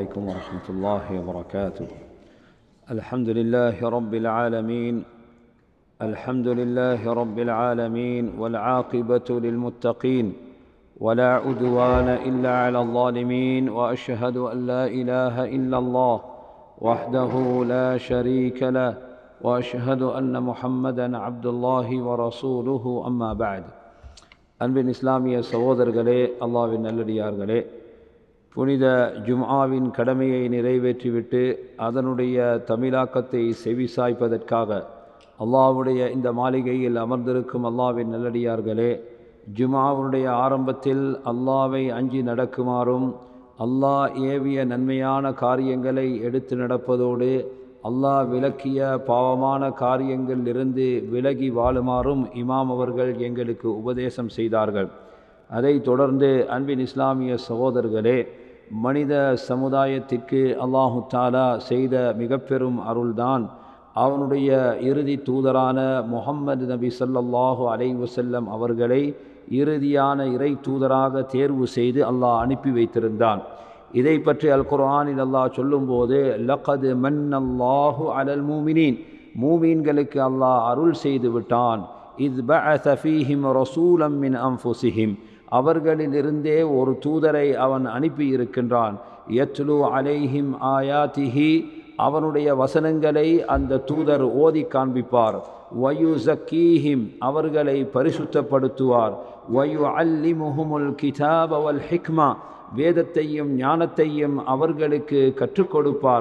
عليكم ورحمة الله وبركاته الحمد لله رب العالمين الحمد لله رب العالمين والعاقبة للمتقين ولا عدوان إلا على الظالمين وأشهد أن لا إله إلا الله وحده لا شريك له وأشهد أن محمدا عبد الله ورسوله أما بعد அன்பின் இஸ்லாமிய சகோதரர்களே அல்லாவின் நல்லடியார்களே புனித ஜும்ஆவின் கடமையை நிறைவேற்றிவிட்டு அதனுடைய தமிழாக்கத்தை செவிசாய்ப்பதற்காக அல்லாஹ்வுடைய இந்த மாளிகையில் அமர்ந்திருக்கும் அல்லாவின் நல்லடியார்களே ஜும்ஆவுடைய ஆரம்பத்தில் அல்லாவை அஞ்சி நடக்குமாறும் அல்லாஹ் ஏவிய நன்மையான காரியங்களை எடுத்து நடப்பதோடு அல்லாஹ் விலக்கிய பாவமான காரியங்களிலிருந்து விலகி வாழுமாறும் இமாம் அவர்கள் எங்களுக்கு உபதேசம் செய்தார்கள் அதை தொடர்ந்து அன்பின் இஸ்லாமிய சகோதரர்களே மனித சமுதாயத்திற்கு அல்லாஹு தாலா செய்த மிக பெரும் அருள்தான் அவனுடைய இறுதி தூதரான முகம்மது நபி சல்லல்லாஹு அலை வசல்லம் அவர்களை இறுதியான இறை தூதராக தேர்வு செய்து அல்லாஹ் அனுப்பி வைத்திருந்தான் இதை பற்றி அல் குர்ஆனில் அல்லாஹ் சொல்லும்போது லகது மன்னல்லாஹு அலல் மூமினீன் மூமீன்களுக்கு அல்லாஹ் அருள் செய்து விட்டான் இத் பஅஸ ஃபீஹிம் ரசூலம் மின் அன்ஃபுஸிஹிம் அவர்களிலிருந்தே ஒரு தூதரை அவன் அனுப்பி இருக்கின்றான் யத்லு அலைஹிம் ஆயாத்திஹி அவனுடைய வசனங்களை அந்த தூதர் ஓதி காண்பிப்பார் வயு ஜக்கீஹிம் அவர்களை பரிசுத்தப்படுத்துவார் வயு அல்லிமுஹுமுல் கிதாப் அவல் ஹிக்மா வேதத்தையும் ஞானத்தையும் அவர்களுக்கு கற்றுக் கொடுப்பார்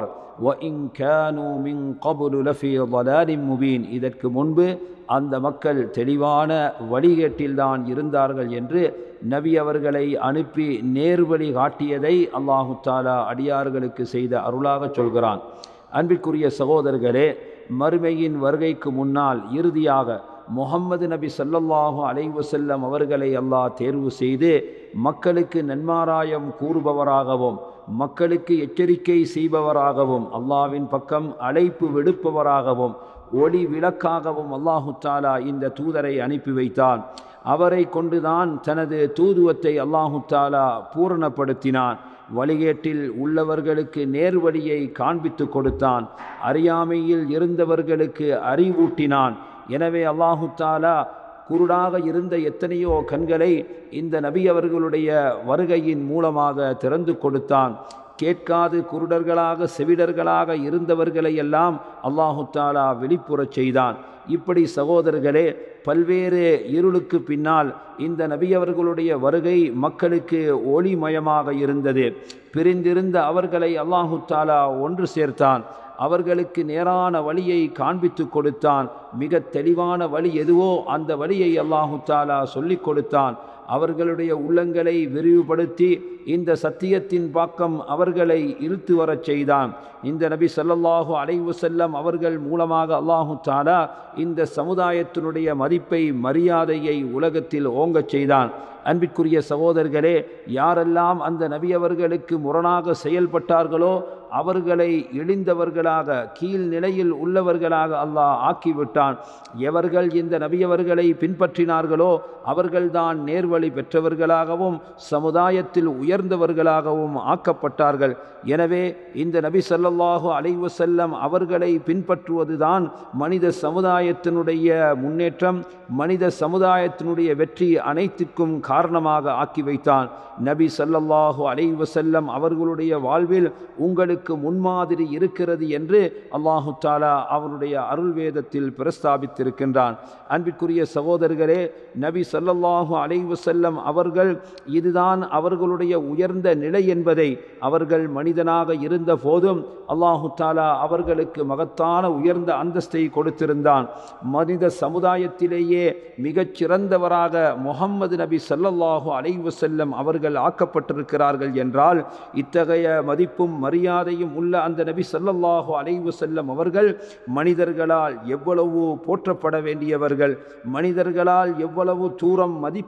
முபீன் இதற்கு முன்பு அந்த மக்கள் தெளிவான வழிகேட்டில்தான் இருந்தார்கள் என்று நபி அவர்களை அனுப்பி நேர்வழி காட்டியதை அல்லாஹு தாலா அடியார்களுக்கு செய்த அருளாக சொல்கிறான் அன்பிற்குரிய சகோதரர்களே மறுமையின் வருகைக்கு முன்னால் இறுதியாக முகம்மது நபி சல்லல்லாஹு அலைவசல்லம் அவர்களை அல்லாஹ் தேர்வு செய்து மக்களுக்கு நன்மாராயம் கூறுபவராகவும் மக்களுக்கு எச்சரிக்கை செய்பவராகவும் அல்லாவின் பக்கம் அழைப்பு விடுப்பவராகவும் ஒளி விளக்காகவும் அல்லாஹு தாலா இந்த தூதரை அனுப்பி வைத்தான் அவரை கொண்டுதான் தனது தூதுவத்தை அல்லாஹு தாலா பூரணப்படுத்தினான் வழிகேட்டில் உள்ளவர்களுக்கு நேர்வழியை காண்பித்து கொடுத்தான் அறியாமையில் இருந்தவர்களுக்கு அறிவூட்டினான் எனவே அல்லாஹு தாலா குருடாக இருந்த எத்தனையோ கண்களை இந்த நபி அவர்களுடைய வருகையின் மூலமாக திறந்து கொடுத்தான் கேட்காது குருடர்களாக செவிடர்களாக இருந்தவர்களை எல்லாம் அல்லாஹு தாலா வெளிப்புறச் செய்தான் இப்படி சகோதரர்களே பல்வேறு இருளுக்கு பின்னால் இந்த நபியவர்களுடைய வருகை மக்களுக்கு ஒளிமயமாக இருந்தது பிரிந்திருந்த அவர்களை அல்லாஹு தாலா ஒன்று சேர்த்தான் அவர்களுக்கு நேரான வழியை காண்பித்து கொடுத்தான் மிக தெளிவான வழி எதுவோ அந்த வழியை அல்லாஹு தாலா சொல்லிக் கொடுத்தான் அவர்களுடைய உள்ளங்களை விரிவுபடுத்தி இந்த சத்தியத்தின் பாக்கம் அவர்களை இழுத்து வரச் செய்தான் இந்த நபி சல்லல்லாஹு அலைவு செல்லம் அவர்கள் மூலமாக அல்லாஹு தாலா இந்த சமுதாயத்தினுடைய மதிப்பை மரியாதையை உலகத்தில் ஓங்கச் செய்தான் அன்பிற்குரிய சகோதரர்களே யாரெல்லாம் அந்த நபி அவர்களுக்கு முரணாக செயல்பட்டார்களோ அவர்களை இழிந்தவர்களாக கீழ் நிலையில் உள்ளவர்களாக அல்லாஹ் ஆக்கிவிட்டான் எவர்கள் இந்த நபியவர்களை பின்பற்றினார்களோ அவர்கள்தான் நேர்வழி பெற்றவர்களாகவும் சமுதாயத்தில் உயர்ந்தவர்களாகவும் ஆக்கப்பட்டார்கள் எனவே இந்த நபி சல்லல்லாஹு அலைவு செல்லம் அவர்களை பின்பற்றுவதுதான் மனித சமுதாயத்தினுடைய முன்னேற்றம் மனித சமுதாயத்தினுடைய வெற்றி அனைத்திற்கும் காரணமாக ஆக்கி வைத்தான் நபி சல்லல்லாஹு அலைவு செல்லம் அவர்களுடைய வாழ்வில் உங்களுக்கு முன்மாதிரி இருக்கிறது என்று அல்லாஹு தாலா அவனுடைய அருள் வேதத்தில் பிரஸ்தாபித்திருக்கின்றான் அன்பிற்குரிய சகோதரர்களே நபி சல்லல்லாஹு அலைவு செல்லம் அவர்கள் இதுதான் அவர்களுடைய உயர்ந்த நிலை என்பதை அவர்கள் மனிதனாக இருந்த போதும் அல்லாஹு தாலா அவர்களுக்கு மகத்தான உயர்ந்த அந்தஸ்தை கொடுத்திருந்தான் மனித சமுதாயத்திலேயே மிகச் சிறந்தவராக முகம்மது நபி சல்லல்லாஹு அலைவு செல்லம் அவர்கள் ஆக்கப்பட்டிருக்கிறார்கள் என்றால் இத்தகைய மதிப்பும் மரியாதையும் உள்ள அந்த நபி சல்லல்லாஹு அலைவு செல்லம் அவர்கள் மனிதர்களால் எவ்வளவு போற்றப்பட வேண்டியவர்கள் மனிதர்களால் எவ்வளவு தூரம் மதிப்பிடப்பட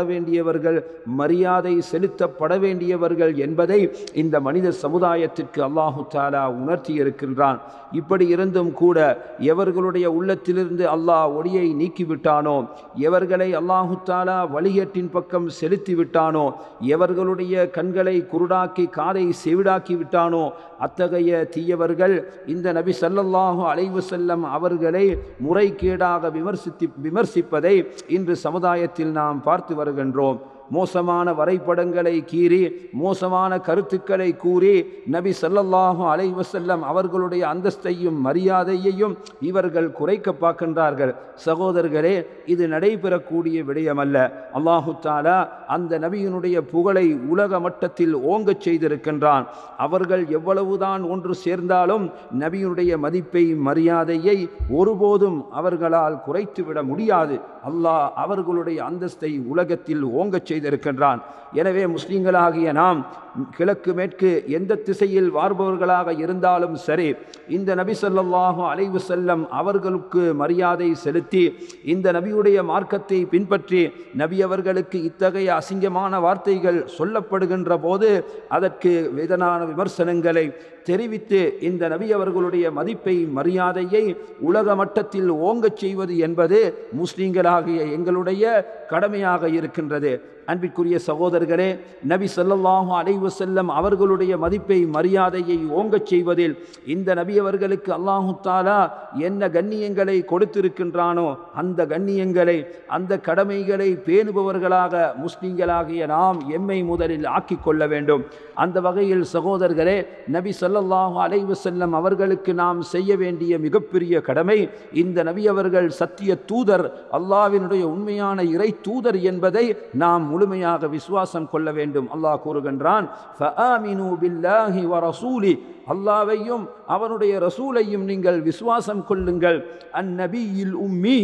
வேண்டியவர்கள் மரியாதை செலுத்தப்பட வேண்டியவர்கள் என்பதை இந்த மனித சமுதாயத்திற்கு அல்லாஹு தாலா உணர்த்தி இருக்கின்றான் இப்படி இருந்தும் கூட எவர்களுடைய உள்ளத்திலிருந்து அல்லாஹ் ஒளியை நீக்கிவிட்டானோ எவர்களை அல்லாஹு தாலா வழிகேட்டின் பக்கம் செலுத்தி விட்டானோ எவர்களுடைய கண்களை குருடாக்கி காதை செவிடாக்கி விட்டானோ அத்தகைய தீயவர்கள் இந்த நபி ஸல்லல்லாஹு அலைஹி வஸல்லம் அவர்களை முறைகேடாக விமர்சித்து விமர்சிப்பதை இன்று சமுதாயத்தில் நாம் பார்த்து வருகின்றோம் மோசமான வரைபடங்களை கீறி மோசமான கருத்துக்களை கூறி நபி ஸல்லல்லாஹு அலைஹி வஸல்லம் அவர்களுடைய அந்தஸ்தையும் மரியாதையையும் இவர்கள் குறைக்க பார்க்கின்றார்கள் சகோதரர்களே இது நடைபெறக்கூடிய விடயமல்ல அல்லாஹு தாலா அந்த நபியினுடைய புகழை உலக மட்டத்தில் ஓங்கச் செய்திருக்கின்றான் அவர்கள் எவ்வளவுதான் ஒன்று சேர்ந்தாலும் நபியினுடைய மதிப்பை மரியாதையை ஒருபோதும் அவர்களால் குறைத்துவிட முடியாது அல்லாஹ் அவர்களுடைய அந்தஸ்தை உலகத்தில் ஓங்கச் செய்திருக்கின்றான் எனவே முஸ்லிம்களாகிய நாம் கிழக்கு மேற்கு எந்த திசையில் வாழ்பவர்களாக இருந்தாலும் சரி இந்த நபி ஸல்லல்லாஹு அலைஹி வஸல்லம் அவர்களுக்கு மரியாதை செலுத்தி இந்த நபியுடைய மார்க்கத்தை பின்பற்றி நபி அவர்களுக்கு இத்தகைய அசிங்கமான வார்த்தைகள் சொல்லப்படுகின்ற போது அதற்கு வேதனான விமர்சனங்களை தெரிவித்து இந்த நபி அவர்களுடைய மதிப்பை மரியாதையை உலக மட்டத்தில் ஓங்கச் செய்வது என்பது முஸ்லீம்களாகிய எங்களுடைய கடமையாக இருக்கின்றது அன்பிற்குரிய சகோதரர்களே நபி ஸல்லல்லாஹு அலைஹி வஸல்லம் அவர்களுடைய மதிப்பை மரியாதையை ஓங்கச் செய்வதில் இந்த நபி அவர்களுக்கு அல்லாஹு தாலா என்ன கண்ணியங்களை கொடுத்திருக்கின்றானோ அந்த கண்ணியங்களை அந்த கடமைகளை பேணுபவர்களாக முஸ்லிம்களாகிய நாம் எம்மை முதலில் ஆக்கிக் கொள்ள வேண்டும் அந்த வகையில் சகோதரர்களே நபி ஸல்லல்லாஹு அலைஹி வஸல்லம் அவர்களுக்கு நாம் செய்ய வேண்டிய மிகப்பெரிய கடமை இந்த நபி அவர்கள் சத்திய தூதர் அல்லாஹ்வினுடைய உண்மையான இறை தூதர் என்பதை நாம் முழுமையாக விசுவாசம் கொள்ள வேண்டும் அல்லாஹ் கூறுகின்றான் ஃபஆமினு பில்லாஹி வ ரசூலி அல்லாஹ்வையும் அவனுடைய ரசூலையும் நீங்கள் விசுவாசம் கொள்ளுங்கள் அந்நபியில் உம்மி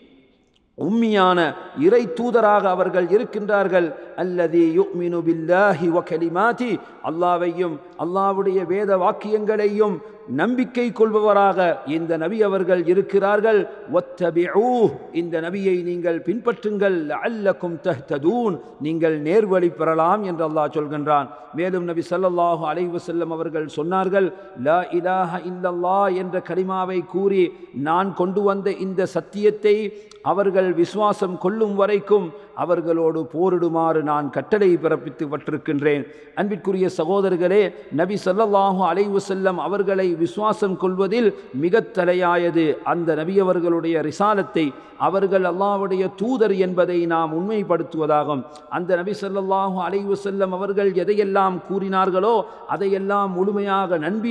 உம்மியான இறை தூதராக அவர்கள் இருக்கின்றார்கள் அல்லது யுக்மினு பில்லாஹி வ கலிமாதி அல்லாவையும் அல்லாவுடைய வேத வாக்கியங்களையும் நம்பிக்கை கொள்பவராக இந்த நபி அவர்கள் இருக்கிறார்கள் ஒத்தபிஊ இந்த நபியை நீங்கள் பின்பற்றுங்கள் அல்லக்கும் தஹ்ததூன் நீங்கள் நேர்வழி பெறலாம் என்று அல்லாஹ் சொல்கின்றான் மேலும் நபி ஸல்லல்லாஹு அலைஹி வஸல்லம் அவர்கள் சொன்னார்கள் லா இலாஹ இல்லல்லா என்ற கலிமாவை கூறி நான் கொண்டு வந்த இந்த சத்தியத்தை அவர்கள் விசுவாசம் கொள்ளும் வரைக்கும் அவர்களோடு போரிடுமாறு நான் கட்டளை பிறப்பித்து பட்டிருக்கின்றேன் அன்பிற்குரிய சகோதரர்களே நபி ஸல்லல்லாஹு அலைஹி வஸல்லம் அவர்களை விசுவாசம் கொள்வதில் மிக தலையாயது அந்த நபி அவர்களுடைய ரிசாலத்தை அவர்கள் அல்லாஹ்வுடைய தூதர் என்பதை நாம் உண்மைப்படுத்துவதாகும் அந்த நபி ஸல்லல்லாஹு அலைஹி வஸல்லம் அவர்கள் எதையெல்லாம் கூறினார்களோ அதையெல்லாம் முழுமையாக நம்பி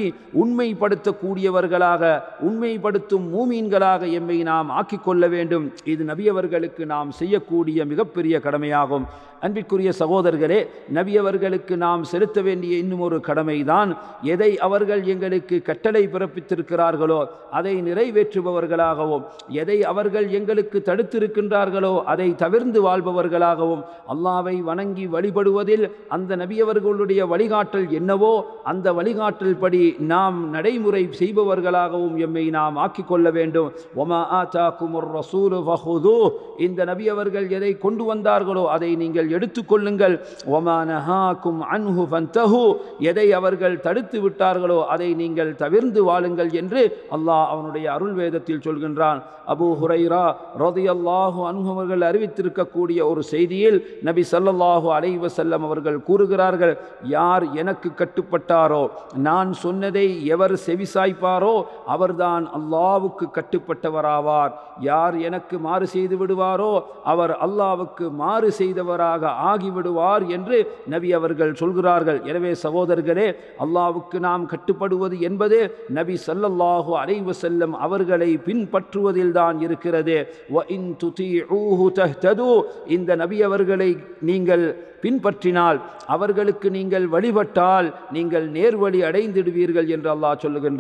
உண்மைப்படுத்தக்கூடியவர்களாக உண்மைப்படுத்தும் மூமீன்களாக எம்மை நாம் ஆக்கிக் கொள்ள வேண்டும் இது நபி அவர்களுக்கு நாம் செய்யக்கூடிய மிகப்பெரிய கடமையாகும் அன்பிற்குரிய சகோதரர்களே நபி அவர்களுக்கு நாம் செலுத்த வேண்டிய இன்னும் ஒரு கடமைதான் எதை அவர்கள் எங்களுக்கு கட்டளை பிறப்பித்திருக்கிறார்களோ அதை நிறைவேற்றுபவர்களாகவும் எதை அவர்கள் எங்களுக்கு தடுத்திருக்கின்றார்களோ அதை தவிர்ந்து வாழ்பவர்களாகவும் அல்லாவை வணங்கி வழிபடுவதில் அந்த நபியவர்களுடைய வழிகாட்டல் என்னவோ அந்த வழிகாட்டல் படி நாம் நடைமுறை செய்பவர்களாகவும் எம்மை நாம் ஆக்கிக் கொள்ள வேண்டும் ஒமா ஆத்தாக்கும் ஒரு ரசூலு ஃபஹுது இந்த நபி அவர்கள் எதை கொண்டு வந்தார்களோ அதை நீங்கள் எடுத்துக்கொள்ளுங்கள் ஒமா நஹாக்கும் அன்ஹு ஃபந்தஹு எதை அவர்கள் தடுத்து விட்டார்களோ அதை நீங்கள் தவிர்ந்து வாழுங்கள் என்று அல்லாஹ் அவனுடைய அருள் வேதத்தில் சொல்கின்றான் அபூ ஹுரைரா ரதியல்லாஹு அன்ஹு அவர்கள் அறிவித்திருக்கக்கூடிய ஒரு செய்தியில் நபி ஸல்லல்லாஹு அலைஹி வஸல்லம் அவர்கள் கூறுகிறார்கள் யார் எனக்கு கட்டுப்பட்டாரோ நான் சொன்னதை எவர் செவிசாய்ப்பாரோ அவர்தான் அல்லாவுக்கு கட்டுப்பட்டவராவார் யார் எனக்கு மாறு செய்து விடுவாரோ அவர் அல்லாவுக்கு மாறு செய்தவராக ஆகிவிடுவார் என்று நபி அவர்கள் சொல்கிறார்கள் எனவே சகோதரர்களே அல்லாவுக்கு நாம் கட்டுப்படுவது என்பது நபி ஸல்லல்லாஹு அலைஹி வஸல்லம் அவர்களை பின்பற்றுவதில் தான் இருக்கிறது வ இன் துதீஊஹு தஹ்தது இந்த நபி அவர்களை நீங்கள் பின்பற்றினால் அவர்களுக்கு நீங்கள் வழிபட்டால் நீங்கள் நேர்வழி அடைந்திடுவீர்கள் என்று அல்லாஹ் சொல்லுகின்றான்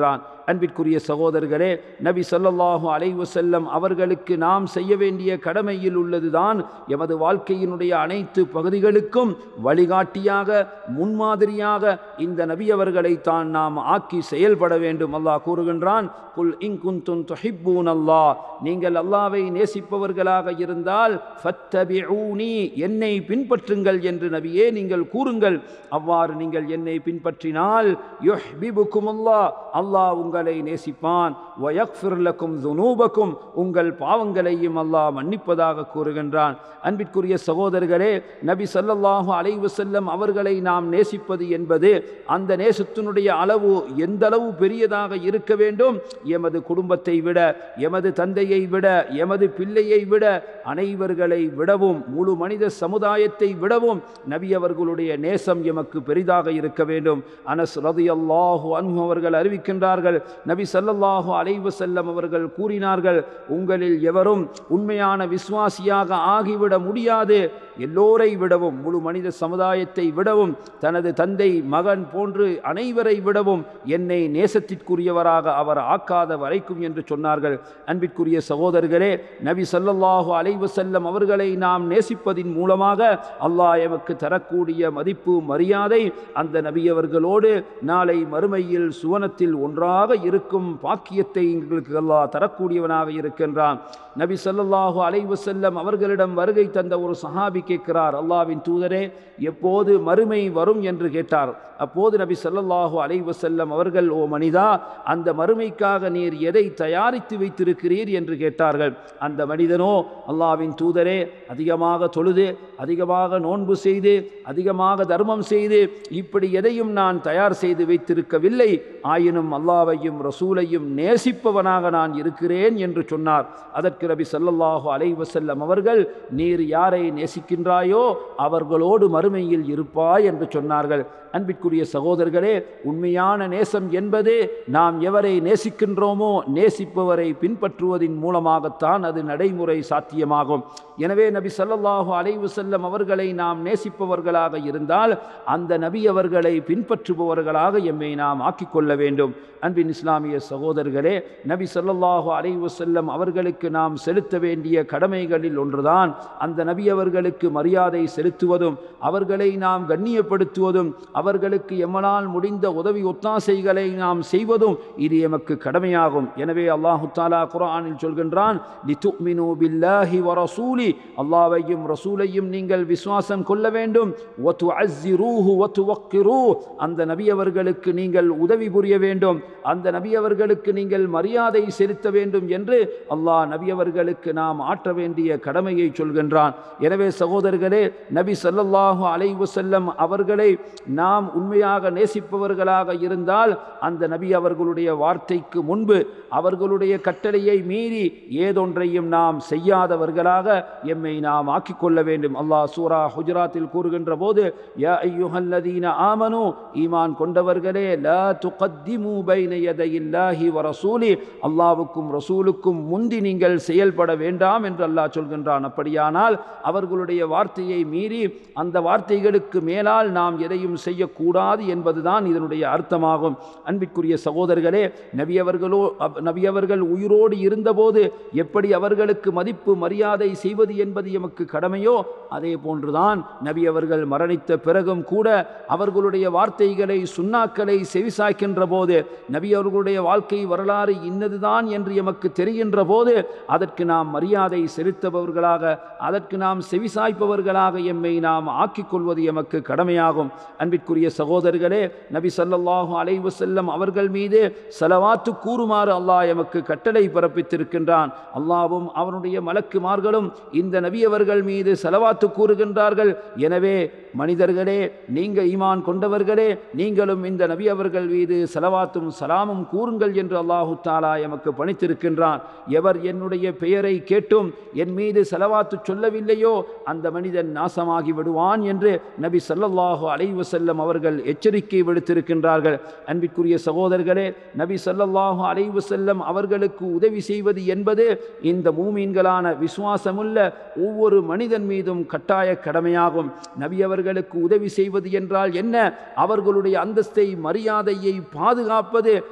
அன்பிற்குரிய சகோதரர்களே நபி ஸல்லல்லாஹு அலைஹி வஸல்லம் அவர்களுக்கு நாம் செய்ய வேண்டிய கடமையில் உள்ளதுதான் எமது வாழ்க்கையினுடைய அனைத்து பகுதிகளுக்கும் வழிகாட்டியாக முன்மாதிரியாக இந்த நபி அவர்களை தான் நாம் ஆக்கி செயல்பட வேண்டும் அல்லாஹ் கூறுகின்றான் குல் இன் குந்தும் துஹிப்பூன் அல்லாஹ் நீங்கள் அல்லாவை நேசிப்பவர்களாக இருந்தால் ஃபத்தபிஊனி என்னை பின்பற்றுங்கள் என்று நபியே நீங்கள் கூறுங்கள் அவ்வாறு நீங்கள் என்னை பின்பற்றினால் யுஹ்பிபுக்கும் அல்லாஹ் அல்லாஹ் உங்களை நேசிப்பான் வயக்ஃபிர் லக்கும் துனூபக்கும் உங்கள் பாவங்களையும் அல்லாஹ் மன்னிப்பதாக கூறுகின்றான் அன்பிற்குரிய சகோதரர்களே நபி ஸல்லல்லாஹு அலைஹி வஸல்லம் அவர்களை நாம் நேசிப்பது என்பது அந்த நேசத்தினுடைய அளவு எந்த அளவு பெரியதாக இருக்க வேண்டும் எமது குடும்பத்தை விட எமது தந்தையை விட எமது பிள்ளையை விட அனைவர்களை விடவும் முழு மனித சமுதாயத்தை விடவும் நபி அவர்களுடைய நேசம் எமக்கு பெரிதாக இருக்க வேண்டும் அனஸ் ரதியல்லாஹு அன்ஹு அவர்கள் அறிவிக்கின்றார்கள் நபி ஸல்லல்லாஹு அலைஹி வஸல்லம் அவர்கள் கூறினார்கள் உங்களில் எவரும் உண்மையான விசுவாசியாக ஆகிவிட முடியாது எல்லோரை விடவும் முழு மனித சமுதாயத்தை விடவும் தனது தந்தை மகன் போன்று அனைவரை விடவும் என்னை நேசத்திற்குரியவராக அவர் ஆக்காத வரைக்கும் என்று சொன்னார்கள் அன்பிற்குரிய சகோதரர்களே நபி ஸல்லல்லாஹு அலைஹி வஸல்லம் அவர்களை நாம் நேசிப்பதின் மூலமாக அல்லாஹ் எமக்கு தரக்கூடிய மதிப்பு மரியாதை அந்த நபி அவர்களோடு நாளை மறுமையில் சுவனத்தில் ஒன்றாக இருக்கும் பாக்கியத்தை எங்களுக்கு அல்லாஹ் தரக்கூடியவனாக இருக்கின்றான் நபி ஸல்லல்லாஹு அலைஹி வஸல்லம் அவர்களிடம் வருகை தந்த ஒரு சஹாபி கேட்கிறார் அல்லாஹ்வின் தூதரே எப்போது மறுமை வரும் என்று கேட்டார் அப்போது நபி ஸல்லல்லாஹு அலைஹி வஸல்லம் அவர்கள் ஓ மனிதா அந்த மறுமைக்காக நீர் எதை தயாரித்து வைத்திருக்கிறீர் என்று கேட்டார்கள் அந்த மனிதனோ அல்லாஹ்வின் தூதரே அதிகமாக தொழுது அதிகமாக நோன்பு செய்து அதிகமாக தர்மம் செய்து இப்படி எதையும் நான் தயார் செய்து வைத்திருக்கவில்லை ஆயினும் அல்லாவையும் ரசூலையும் நேசிப்பவனாக நான் இருக்கிறேன் என்று சொன்னார் அதற்கு நபி ஸல்லல்லாஹு அலைஹி வஸல்லம் அவர்கள் நீர் யாரை நேசிக்கின்றாயோ அவர்களோடு மறுமையில் இருப்பாய் என்று சொன்னார்கள் அன்பிற்குரிய சகோதரர்களே உண்மையான நேசம் என்பது நாம் எவரை நேசிக்கின்றோமோ நேசிப்பவரை பின்பற்றுவதின் மூலமாகத்தான் அது நடைமுறை சாத்தியமாகும் எனவே நபி ஸல்லல்லாஹு அலைஹி வஸல்லம் அவர்களை நாம் நேசிப்பவர்களாக இருந்தால் அந்த நபி அவர்களை பின்பற்றுபவர்களாக எம்மை நாம் ஆக்கிக்கொள்ள வேண்டும் அன்பின் இஸ்லாமிய சகோதரர்களே நபி ஸல்லல்லாஹு அலைஹி வஸல்லம் அவர்களுக்கு நாம் செலுத்த வேண்டிய கடமைகளில் ஒன்றுதான் அந்த நபி அவர்களுக்கு மரியாதை செலுத்துவதும் அவர்களை நாம் கண்ணியப்படுத்துவதும் அவர்களுக்கு எம்மனால் முடிந்த உதவி ஒத்தாசைகளை நாம் செய்வதும் இது எமக்கு கடமையாகும் எனவே அல்லாஹு தாலா குர்ஆனில் சொல்கின்றான் லிதுமினு பில்லாஹி வ ரசூலி அல்லாஹ்வையும் ரசூலையும் நீங்கள் விசுவாசம் கொள்ள வேண்டும் வ துஅஸ்ஸிரூஹு வ துவக்கிரூ அந்த நபி அவர்களுக்கு நீங்கள் உதவி புரிய வேண்டும் அந்த நபி அவர்களுக்கு நீங்கள் மரியாதை செலுத்த வேண்டும் என்று அல்லாஹ் நபி அவர்களுக்கு நாம் ஆற்ற வேண்டிய கடமையை சொல்கின்றான் எனவே சகோதரர்களே நபி ஸல்லல்லாஹு அலைஹி வஸல்லம் அவர்களை நாம் உண்மையாக நேசிப்பவர்களாக இருந்தால் அந்த நபி அவர்களுடைய வார்த்தைக்கு முன்பு அவர்களுடைய கட்டளையை மீறி ஏதொன்றையும் நாம் செய்யாதவர்களாக எம்மை நாம் ஆக்கிக் கொள்ள வேண்டும் அல்லாஹ் சூரா ஹுஜராத்தில் கூறுகின்ற போது யா ஐயுஹல்லதீன ஆமனு ஈமான் கொண்டவர்களே லா துகத்திமு பைன யதையில்லாஹி வ ரசூலி அல்லாஹ்வுக்கும் ரசூலுக்கும் முந்தி நீங்கள் செயல்பட வேண்டாம் என்று அல்லாஹ் சொல்கின்றான் அப்படியானால் அவர்களுடைய வார்த்தையை மீறி அந்த வார்த்தைகளுக்கு மேலால் நாம் எதையும் செய்யக்கூடாது என்பதுதான் இதனுடைய அர்த்தமாகும் அன்பிற்குரிய சகோதரர்களே நபியவர்களோ அப்- நபியவர்கள் உயிரோடு இருந்தபோது எப்படி அவர்களுக்கு மதிப்பு மரியாதை செய்வது என்பது எமக்கு கடமையோ அதே போன்றுதான் நபி அவர்கள் மரணித்த பிறகும் கூட அவர்களுடைய வார்த்தைகளை சுண்ணாக்களை செவிசாய்க்கின்ற போது நபி அவர்களுடைய வாழ்க்கை வரலாறு இன்னதுதான் என்று எமக்கு தெரிகின்ற போது அதற்கு நாம் மரியாதை செலுத்துபவர்களாக அதற்கு நாம் செவிசாய்ப்பவர்களாக எம்மை நாம் ஆக்கிக் கொள்வது எமக்கு கடமையாகும் அன்பிற்குரிய சகோதரர்களே நபி ஸல்லல்லாஹு அலைஹி வஸல்லம் அவர்கள் மீது செலவாத்து கூறுமாறு அல்லாஹ் எமக்கு கட்டளை பிறப்பித்திருக்கின்றான் அல்லாவும் அவனுடைய மலக்குமார்களும் இந்த நபி அவர்கள் மீது செலவாத்து கூறுகின்றார்கள் எனவே மனிதர்களே நீங்கள் ஈமான் கொண்டவர்களே நீங்களும் இந்த நபி அவர்கள் மீது செலவாத்தும் சலாமும் கூறுங்கள் என்று அல்லாஹு தாலா எமக்கு பணித்திருக்கின்றான் எவர் என்னுடைய பெயரை கேட்டும் என் மீது செலவாத்து சொல்லவில்லையோ அந்த மனிதன் நாசமாகி விடுவான் என்று நபி ஸல்லல்லாஹு அலைஹி வஸல்லம் அவர்கள் எச்சரிக்கை விடுத்திருக்கின்றார்கள் அன்பிற்குரிய சகோதரர்களே நபி ஸல்லல்லாஹு அலைஹி வஸல்லம் அவர்களுக்கு உதவி செய்வது என்பது இந்த மூமீன்களான விசுவாசமுள்ள ஒவ்வொரு மனிதன் மீதும் கட்டாய கடமையாகும் நபி அவர்களுக்கு உதவி செய்வது என்றால் என்ன அவர்களுடைய அந்தஸ்தை மரியாதையை பாதுகாப்பது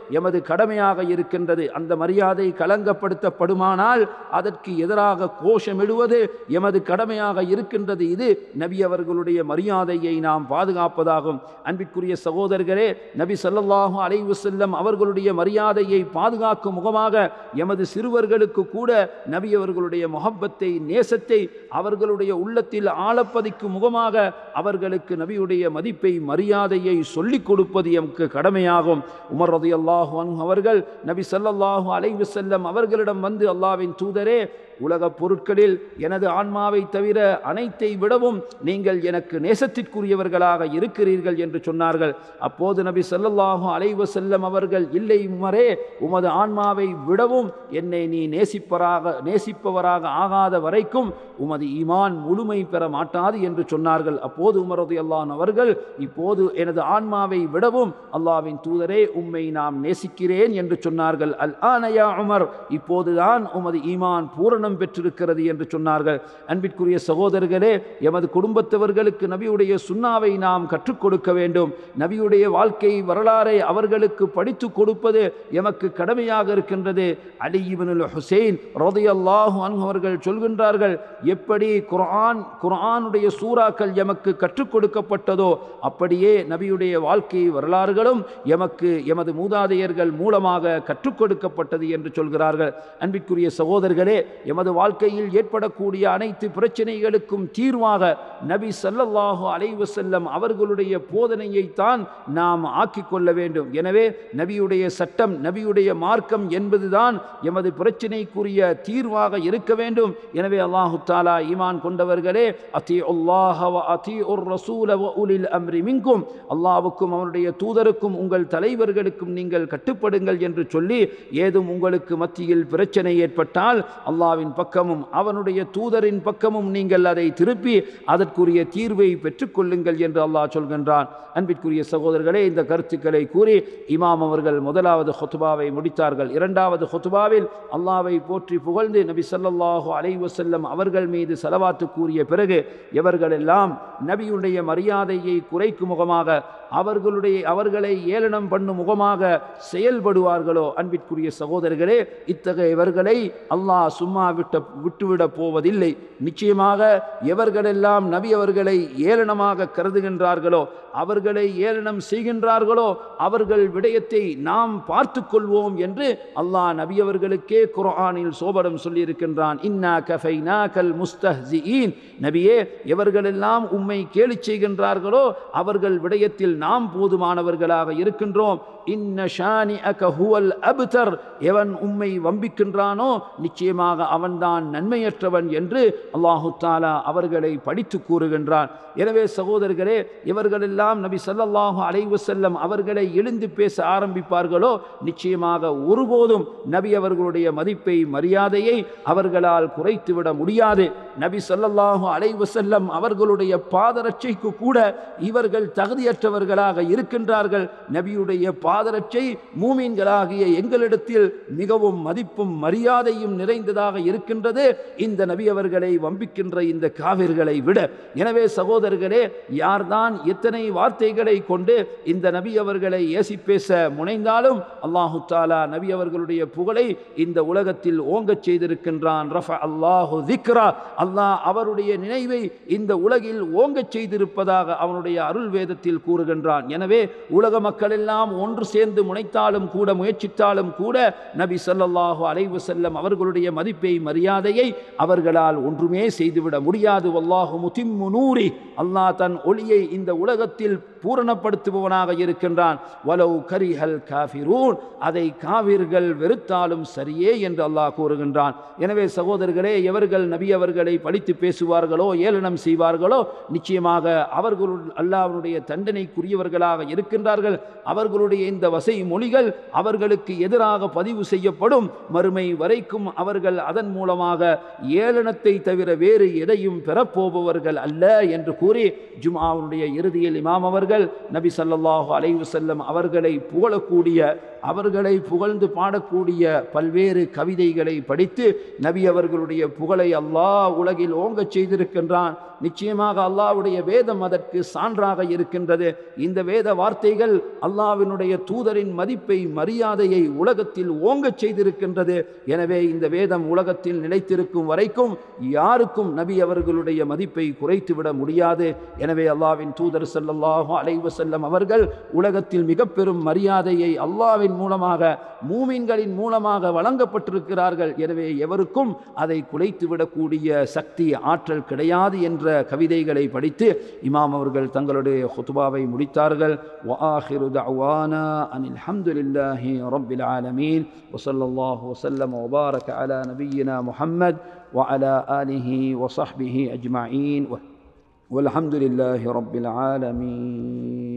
எமது கடமையாக இருக்கின்றது அந்த மரியாதை கலங்கப்படுத்தப்படுமானால் அதற்கு எதிராக கோஷமிடுவது எமது கடமையாக இருக்கின்றது இது நபி அவர்களுடைய மரியாதையை நாம் பாதுகாப்பதாகும் அன்பிற்குரிய சகோதரர்களே நபி ஸல்லல்லாஹு அலைஹி வஸல்லம் அவர்களுடைய மரியாதையை பாதுகாக்கும் முகமாக எமது சிறுவர்களுக்கு கூட நபி அவர்களுடைய முகப்பத்தை நேசத்தை அவர்களுடைய உள்ளத்தில் ஆழப்பதிக்கும் முகமாக அவர்களுக்கு நபியுடைய மதிப்பை மரியாதையை சொல்லிக் கொடுப்பது எமக்கு கடமையாகும் உமர் ரதியல்லாஹு அன்ஹு அவர்கள் நபி ஸல்லல்லாஹு அலைஹி வஸல்லம் அவர்களிடம் வந்து அல்லாஹ்வின் தூதரே உலகப் பொருட்களில் எனது ஆன்மாவை தவிர அனைத்தை விடவும் நீங்கள் எனக்கு நேசத்திற்குரியவர்களாக இருக்கிறீர்கள் என்று சொன்னார்கள் அப்போது நபி ஸல்லல்லாஹு அலைஹி வஸல்லம் அவர்கள் இல்லை உமரே உமது ஆன்மாவை விடவும் என்னை நீ நேசிப்பராக நேசிப்பவராக ஆகாத வரைக்கும் உமது ஈமான் முழுமை பெற மாட்டாது என்று சொன்னார்கள் அப்போது உமரது அல்லான் அவர்கள் இப்போது எனது ஆன்மாவை விடவும் அல்லாவின் தூதரே உம்மை நாம் நேசிக்கிறேன் என்று சொன்னார்கள் அல் ஆனயா உமர் இப்போதுதான் உமது ஈமான் பூரணம் பெற்றிருக்கிறது என்று சொன்னார்கள் அன்பிற்குரிய சகோதரர்களே எமது குடும்பத்தவர்களுக்கு நபியுடைய சுண்ணாவை நாம் கற்றுக் கொடுக்க வேண்டும் நபியுடைய வாழ்க்கை வரலாறை அவர்களுக்கு படித்து கொடுப்பது எமக்கு கடமையாக இருக்கின்றது அலி இப்னுல் ஹுசைன் ரதியல்லாஹு அன்ஹு அவர்கள் சொல்கின்றார்கள் எப்படி குர்ஆன் குர்ஆனுடைய சூறாக்கள் எமக்கு கற்றுக் கொடுக்கப்பட்டதோ அப்படியே நபியுடைய வாழ்க்கை வரலாறுகளும் எமக்கு எமது மூதாதையர்கள் மூலமாக கற்றுக் கொடுக்கப்பட்டது என்று சொல்கிறார்கள் அன்பிற்குரிய சகோதரர்களே எமது வாழ்க்கையில் ஏற்படக்கூடிய அனைத்து பிரச்சனைகளுக்கும் தீர்வாக நபி ஸல்லல்லாஹு அலைஹி வஸல்லம் அவர்களுடைய போதனையைத்தான் நாம் ஆக்கிக் கொள்ள வேண்டும் எனவே நபியுடைய சட்டம் நபியுடைய மார்க்கம் என்பதுதான் எமது பிரச்சனைக்குரிய தீர்வாக இருக்க வேண்டும் எனவே அல்லாஹு தாலா ஈமான் கொண்டவர்களே அதி அல்லாஹ வ அதி உர் ரசூல வ உலில் அம்ரி மின்கும் அல்லாவுக்கும் அவனுடைய தூதருக்கும் உங்கள் தலைவர்களுக்கும் நீங்கள் கட்டுப்படுங்கள் என்று சொல்லி ஏதும் உங்களுக்கு மத்தியில் பிரச்சனை ஏற்பட்டால் அல்லாவின் பக்கமும் அவனுடைய தூதரின் பக்கமும் நீங்கள் அதை திருப்பி அதற்குரிய தீர்வை பெற்றுக்கொள்ளுங்கள் என்று அல்லாஹ் சொல்கின்றான் அன்பிற்குரிய சகோதரர்களே இந்த கருத்துக்களை கூறி இமாம் அவர்கள் முதலாவது ஹொத்துபாவை முடித்தார்கள் இரண்டாவது ஹொத்துபாவில் அல்லாவை போற்றி புகழ்ந்து நபி ஸல்லல்லாஹு அலைஹி வஸல்லம் அவர்கள் மீது செலவாத்து கூறிய பிறகு எவர்களெல்லாம் நபியுடைய மரியாதையை குறைக்கும் முகமாக அவர்களுடைய அவர்களை ஏளனம் பண்ணும் முகமாக செயல்படுவார்களோ அன்பிற்குரிய சகோதரர்களே இத்தகையவர்களை அல்லாஹ் சும்மா விட்ட விட்டுவிடப் போவதில்லை நிச்சயமாக எவர்களெல்லாம் நபி அவர்களை ஏளனமாக கருதுகின்றார்களோ அவர்களை ஏளனம் செய்கின்றார்களோ அவர்கள் விடயத்தை நாம் பார்த்து கொள்வோம் என்று அல்லாஹ் நபி அவர்களுக்கே குர்ஆனில் சோபடம் சொல்லியிருக்கின்றான் இன்னா கஃபைனா கல் முஸ்தஹ்சிஈன் நபியே எவர்களெல்லாம் உம்மை கேலி செய்கின்றார்களோ அவர்கள் விடயத்தில் நாம் போதுமானவர்களாக இருக்கின்றோம் இன்ன ஷானி ஹுவல் அப்தர் எவன் உம்மை வம்பிக்கின்றானோ நிச்சயமாக அவன்தான் நன்மையற்றவன் என்று அல்லாஹு தாலா அவர்களை படித்து கூறுகின்றான் எனவே சகோதரர்களே இவர்களெல்லாம் நபி ஸல்லல்லாஹு அலைஹி வஸல்லம் அவர்களை எழுந்து பேச ஆரம்பிப்பார்களோ நிச்சயமாக ஒருபோதும் நபி அவர்களுடைய மதிப்பை மரியாதையை அவர்களால் குறைத்துவிட முடியாது நபி ஸல்லல்லாஹு அலைஹி வஸல்லம் அவர்களுடைய பாதரட்சைக்கு கூட இவர்கள் தகுதியற்றவர்களாக இருக்கின்றார்கள் நபியுடைய பாதரட்சை மூமீன்களாகிய எங்களிடத்தில் மிகவும் மதிப்பும் மரியாதையும் நிறைந்ததாக இருக்கின்றது இந்த நபி அவர்களை வம்பிக்கின்ற இந்த காவிர்களை விட எனவே சகோதரர்களே யார்தான் எத்தனை வார்த்தைகளை கொண்டு இந்த நபி அவர்களை ஏசி பேச முனைந்தாலும் அல்லாஹு தாலா நபி அவர்களுடைய புகழை இந்த உலகத்தில் ஓங்கச் செய்திருக்கின்றான் ரஃப அல்லாஹு திக்ரா அல்லாஹ் அவருடைய நினைவை இந்த உலகில் ஓங்கச் செய்திருப்பதாக அவனுடைய அருள் வேதத்தில் கூறுகின்றான் எனவே உலக மக்கள் எல்லாம் ஒன்று சேர்ந்து முனைத்தாலும் கூட முயற்சித்தாலும் கூட நபி ஸல்லல்லாஹு அலைஹி வஸல்லம் அவர்களுடைய மதிப்பை மரியாதையை அவர்களால் ஒன்றுமே செய்துவிட முடியாது வல்லாஹு முதிம்மு நூரி அல்லாஹ் தன் ஒளியை இந்த உலகத்தில் பூரணப்படுத்துபவனாக இருக்கின்றான் வலவு கரிஹல் காஃபிரூன் அதை காவிர்கள் வெறுத்தாலும் சரியே என்று அல்லாஹ் கூறுகின்றான் எனவே சகோதரர்களே எவர்கள் நபி அவர்களை படித்து பேசுவார்களோ ஏளனம் செய்வார்களோ நிச்சயமாக அவர்கள் அல்லாஹ்வுடைய தண்டனைக்குரியவர்களாக இருக்கின்றார்கள் அவர்களுடைய இந்த வசை மொழிகள் அவர்களுக்கு எதிராக பதிவு செய்யப்படும் மறுமை வரைக்கும் அவர்கள் அதன் மூலமாக ஏளனத்தை தவிர வேறு எதையும் பெறப்போபவர்கள் அல்ல என்று கூறி ஜும்ஆவுடைய இறுதியில் இமாம் அவர்கள் நபி ஸல்லல்லாஹு அலைஹி வஸல்லம் அவர்களை புகழக்கூடிய அவர்களை புகழ்ந்து பாடக்கூடிய பல்வேறு கவிதைகளை படித்து நபி அவர்களுடைய புகழை அல்லாஹ் உலகில் ஓங்கச் செய்திருக்கின்றான் நிச்சயமாக அல்லாஹ்வுடைய வேதம் அதற்கு சான்றாக இருக்கின்றது இந்த வேத வார்த்தைகள் அல்லாஹ்வினுடைய தூதரின் மதிப்பை மரியாதையை உலகத்தில் ஓங்கச் செய்திருக்கின்றது எனவே இந்த வேதம் உலகத்தில் நிலைத்திருக்கும் வரைக்கும் யாருக்கும் நபி அவர்களுடைய மதிப்பை குறைத்துவிட முடியாது எனவே அல்லாஹ்வின் தூதர் ஸல்லல்லாஹு அலைஹி வஸல்லம் அவர்கள் உலகத்தில் மிக பெரும் மரியாதையை அல்லாஹ்வின் மூலமாக மூமின்களின் மூலமாக வழங்கப்பட்டிருக்கிறார்கள் எனவே எவருக்கும் அதை குலைத்துவிடக்கூடிய சக்தி ஆற்றல் கிடையாது என்ற கவிதைகளை படித்து இமாம் அவர்கள் தங்களுடைய ஹுத்பாவை முடித்தார்கள் وآخر دعوانا أن الحمد لله رب العالمين وصلى الله وسلم وبارك على نبينا محمد وعلى آله وصحبه أجمعين والحمد لله رب العالمين